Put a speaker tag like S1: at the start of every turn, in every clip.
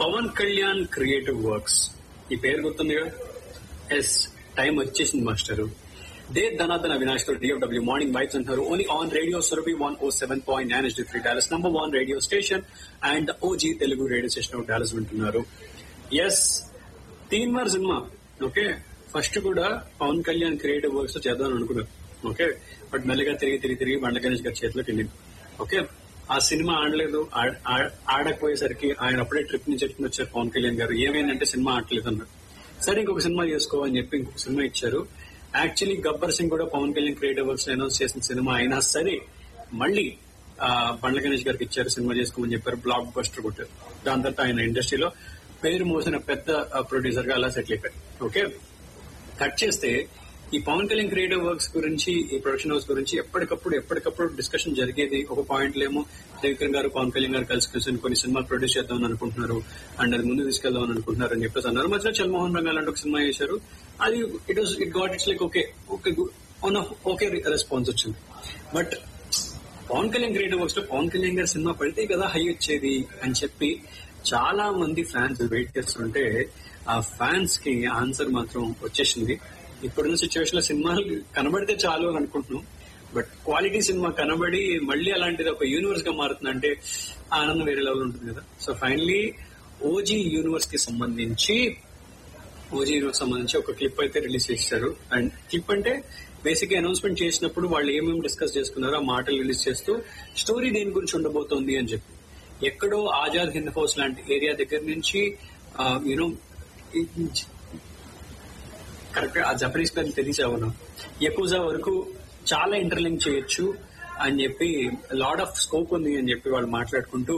S1: Pawan Kalyan creative works ఈ పేరు గుర్తుందిగా ఎస్ టైం వచ్చేసింది మాస్టర్ దే ధనాధన అవినాష్ తో డిఎఫ్డబ్ల్యూ మార్నింగ్ వైబ్స్ అంటారు only on radio Surabhi one O seven point nine S three Dallas number one radio station and OG Telugu radio station of Dallas వింటున్నారు yes Teen Maar cinema okay first కూడా Pawan Kalyan creative works చేద్దాం అనుకున్నారు okay but మెల్లగా తిరిగి తిరిగి తిరిగి బండ్ల గణేష్ గారి చేతిలోకి వెళ్ళింది ఓకే ఆ సినిమా ఆడలేదు ఆడ- ఆడ- ఆడకపోయేసరికి ఆయన అప్పుడే ట్రిప్ నుంచి ఎట్టుకుని వచ్చారు పవన్ కళ్యాణ్ గారు ఏమైందంటే సినిమా ఆడలేదు అన్నారు సరే ఇంకొక సినిమా చేసుకో అని చెప్పి ఇంకొక సినిమా ఇచ్చారు యాక్చువల్లీ గబ్బర్ సింగ్ కూడా Pawan Kalyan creative works announce చేసిన సినిమా అయినా సరే మళ్ళీ ఆ, బండ్ల గణేష్ గారికి ఇచ్చారు సినిమా చేసుకోమని చెప్పారు బ్లాక్ బస్టర్ కొట్టారు దాని తర్వాత ఆయన ఇండస్ట్రీలో పేరు మోసిన పెద్ద ప్రొడ్యూసర్ గా అలా సెటిల్ అయిపోయారు ఓకే కట్ చేస్తే ఈ పవన్ కళ్యాణ్ క్రియేటివ్ వర్క్స్ గురించి ఈ ప్రొడక్షన్ హౌస్ గురించి ఎప్పటికప్పుడు ఎప్పటికప్పుడు డిస్కషన్ జరిగేది ఒక పాయింట్ ఏమో త్రివిక్రమ్ గారు పవన్ కళ్యాణ్ గారు కలిసి కలిసి కొన్ని సినిమాలు ప్రొడ్యూస్ చేద్దామని అనుకుంటున్నారు అండ్ అది ముందు తీసుకెళ్దామని అనుకుంటున్నారు అని చెప్పేసి అన్నారు మధ్యలో చల్మోహన్ రంగాల్ అంటే ఒక సినిమా చేశారు అది it was it got it's like okay okay on okay response వచ్చింది but Pawan Kalyan creative works లో పవన్ కళ్యాణ్ గారి సినిమా పడితే కదా హై వచ్చేది అని చెప్పి చాలా మంది ఫ్యాన్స్ వెయిట్ చేస్తుంటే ఆ ఫ్యాన్స్ కి ఆన్సర్ మాత్రం వచ్చేసింది ఇప్పుడున్న సిచ్యువేషన్ లో సినిమాలు కనబడితే చాలు అని అనుకుంటున్నాం బట్ క్వాలిటీ సినిమా కనబడి మళ్ళీ అలాంటిది ఒక యూనివర్స్ గా మారుతుందంటే ఆ ఆనందం వేరే లెవెల్ ఉంటుంది కదా సో ఫైనలీ ఓజీ యూనివర్స్ కి సంబంధించి ఓజీ యూనివర్స్ సంబంధించి ఒక క్లిప్ అయితే రిలీజ్ చేశారు అండ్ క్లిప్ అంటే బేసిక్ గా అనౌన్స్మెంట్ చేసినప్పుడు వాళ్ళు ఏమేమి డిస్కస్ చేసుకున్నారో ఆ మాటలు రిలీజ్ చేస్తూ స్టోరీ దేని గురించి ఉండబోతోంది అని చెప్పి ఎక్కడో ఆజాద్ హింద్ హౌస్ లాంటి ఏరియా దగ్గర నుంచి యూనో కరెక్ట్ ఆ జపనీస్ పేరు తెలిసావును యకుజా వరకు చాలా ఇంటర్లింక్ చేయొచ్చు అని చెప్పి లాడ్ ఆఫ్ స్కోప్ ఉంది అని చెప్పి వాళ్ళు మాట్లాడుకుంటూ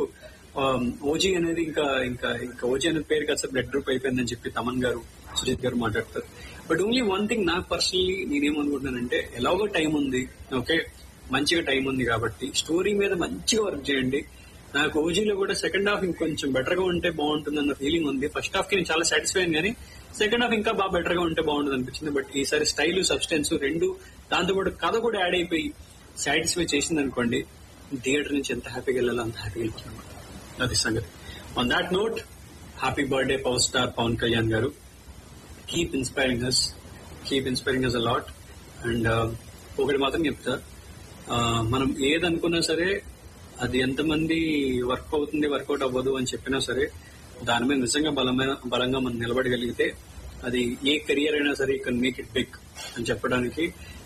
S1: ఓజీ అనేది ఇంకా ఇంకా ఇంకా ఓజీ అనేది పేరు కాస్త బ్లడ్ గ్రూప్ అయిపోయిందని చెప్పి తమన్ గారు సుజిత్ గారు మాట్లాడతారు బట్ ఓన్లీ వన్ థింగ్ నాకు పర్సనలీ నేనేమనుకుంటున్నానంటే ఎలాగో టైం ఉంది ఓకే మంచిగా టైం ఉంది కాబట్టి స్టోరీ మీద మంచిగా వర్క్ చేయండి నాకు ఓజీలో కూడా సెకండ్ హాఫ్ ఇంకొంచెం బెటర్ గా ఉంటే బాగుంటుంది అన్న ఫీలింగ్ ఉంది ఫస్ట్ హాఫ్ కి నేను చాలా సాటిస్ఫై అయ్యాను కానీ సెకండ్ హాఫ్ ఇంకా బాగా బెటర్ గా ఉంటే బాగుంటుంది అనిపించింది బట్ ఈసారి స్టైల్ సబ్స్టెన్స్ రెండు దాంతో పాటు కథ కూడా యాడ్ అయిపోయి సాటిస్ఫై చేసింది అనుకోండి థియేటర్ నుంచి ఎంత హ్యాపీగా వెళ్ళాలో అంత హ్యాపీగా వెళ్ళిపోతాను అది సంగతి on that note happy birthday power star Pawan Kalyan గారు keep inspiring us keep inspiring us a lot and ఒకటి మాత్రం చెప్తా uh, మనం ఏదనుకున్నా సరే అది ఎంతమంది వర్క్ అవుతుంది వర్కౌట్ అవ్వదు అని చెప్పినా సరే దాని మీద నిజంగా బలమైన బలంగా మనం నిలబడగలిగితే అది ఏ కెరియర్ అయినా సరే కెన్ మేక్ ఇట్ బిగ్ అని చెప్పడానికి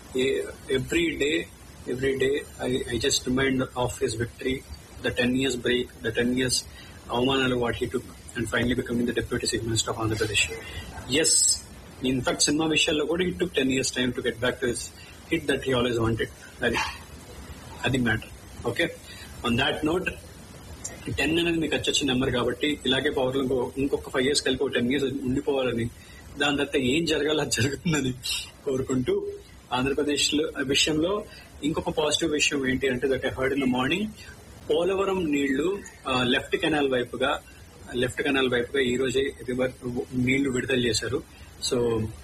S1: every day every day I I just remind of his victory the ten years break the ten years అవమానాలు what he took and finally becoming the deputy chief minister of Andhra Pradesh yes in fact cinema విషయాల్లో కూడా it took ten years time to get back to his hit that he always wanted అది అది matter okay on that note ten అనేది మీకు వచ్చొచ్చిన number కాబట్టి ఇలాగే power లో ఇంకో- ఇంకొక ఫైవ్ ఇయర్స్ కలిపి ఒక టెన్ ఇయర్స్ ఉండిపోవాలని దాని తర్వాత ఏం జరగాలో అది జరుగుతుందని కోరుకుంటూ ఆంధ్రప్రదేశ్ లో విషయంలో ఇంకొక పాజిటివ్ విషయం ఏంటి అంటే that I heard in the morning Polavaram నీళ్లు లెఫ్ట్ కెనాల్ వైపుగా లెఫ్ట్ కెనాల్ వైపుగా ఈ రోజే రివర్ నీళ్లు విడుదల చేశారు సో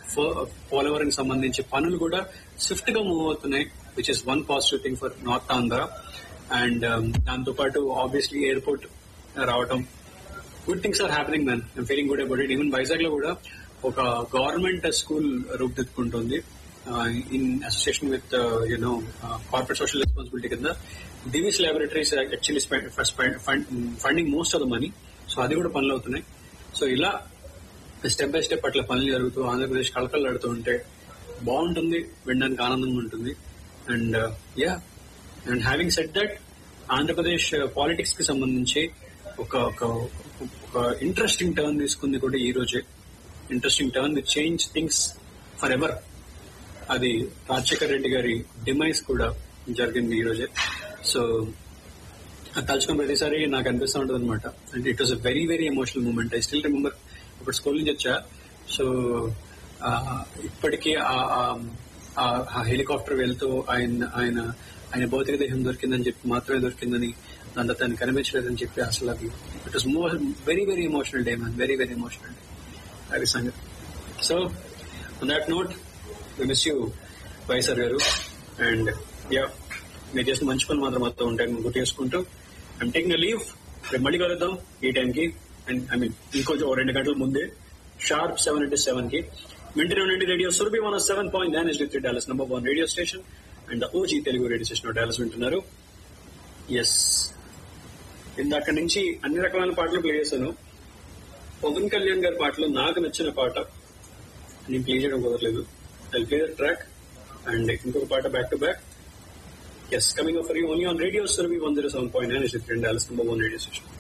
S1: పోలవరం సంబంధించి పనులు కూడా స్విఫ్ట్ గా మూవ్ అవుతున్నాయి which is one positive thing for north Andhra and దాంతో పాటు ఆబ్వియస్లీ ఎయిర్పోర్ట్ రావటం good things are happening man I'm feeling good about it even Vizag లో కూడా ఒక గవర్నమెంట్ స్కూల్ రూపుదిద్దుకుంటుంది in association with you know corporate social responsibility కింద Divi's laboratories actually funding most of the money so అది కూడా పనులు అవుతున్నాయి సో ఇలా స్టెప్ బై స్టెప్ అట్లా పనులు జరుగుతూ ఆంధ్రప్రదేశ్ కళకళలాడుతూ ఉంటే బాగుంటుంది వినడానికి ఆనందంగా ఉంటుంది and yeah and having set that Andhra Pradesh politics కి సంబంధించి ఒక ఒక ఒక ఇంట్రెస్టింగ్ టర్న్ తీసుకుంది కూడా ఈ రోజే interesting turn with change things for ever అది రాజశేఖర్ రెడ్డి గారి డిమైస్ కూడా జరిగింది ఈ రోజే సో అది తలుచుకున్న ప్రతిసారి నాకు అనిపిస్తూ ఉంటుంది అనమాట అంటే it was a very very emotional moment I still remember ఇప్పుడు స్కూల్ నుంచి వచ్చా సో ఆ, ఇప్పటికీ ఆ- ఆ- ఆ- ఆ హెలికాప్టర్ వెళ్తూ ఆయన ఆయన ఆయన భౌతిక దేహం దొరికిందని చెప్పి మాత్రమే దొరికిందని దాని తర్వాత ఆయన కనిపించలేదని చెప్పి అసలు అది it was more very very emotional day man very very emotional day అది సంగతి so on that note miss you YSR garu and yeah మీరు చేసిన మంచి పనులు మాత్రం మొత్తం ఉంటాయి గుర్తు చేసుకుంటూ ఐమ్ టేకింగ్ లీవ్ రేపు మళ్ళీ కలుద్దాం ఈ టైంకి అండ్ ఐ మీన్ ఇంకొంచెం ఓ రెండు గంటల ముందే షార్ప్ సెవెన్ ఇంటూ సెవెన్ కి వింటూనే ఉండండి radio Surabhi one seven point nine S three Dallas number one radio station and OG Telugu radio station Dallas వింటున్నారు ఎస్ ఇందాక నుంచి అన్ని రకమైన పాటలు ప్లే చేశాను పవన్ కళ్యాణ్ గారి పాటలో నాకు నచ్చిన పాట నేను ప్లే చేయడం కుదరలేదు I play the track and ఇంకొక పాట back to back is coming for you only on radio Surabhi one zero seven point nine Dallas number one radio station